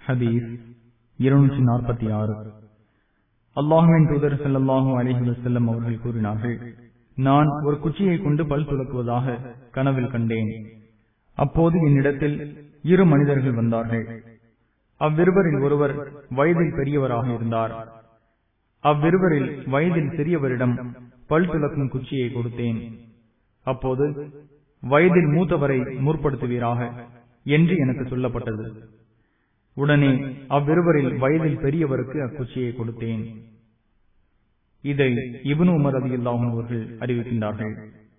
ஹதீஸ் இருநூற்றி நாற்பத்தி ஆறு அல்லாஹுவின் தூதர் ஸல்லல்லாஹு அலைஹி வஸல்லம் அவர்கள் கூறினார்கள் நான் ஒரு குச்சியை கொண்டு பல் துலக்குவதாக கனவில் கண்டேன் அப்போது என்னிடத்தில் இரு மனிதர்கள் வந்தார்கள் அவ்விருவரில் ஒருவர் வயதில் பெரியவராக இருந்தார் அவ்விருவரில் வயதில் சிறியவரிடம் பல் துலக்கும் குச்சியை கொடுத்தேன் அப்போது வயதில் மூத்தவரை முற்படுத்துவீராக என்று எனக்கு சொல்லப்பட்டது உடனே அவ்விருவரில் வயதில் பெரியவருக்கு அக்குச்சியை கொடுத்தேன் இதை இபனு உமர் அதில்லாஹும் அவர்கள் அறிவிக்கின்றார்கள்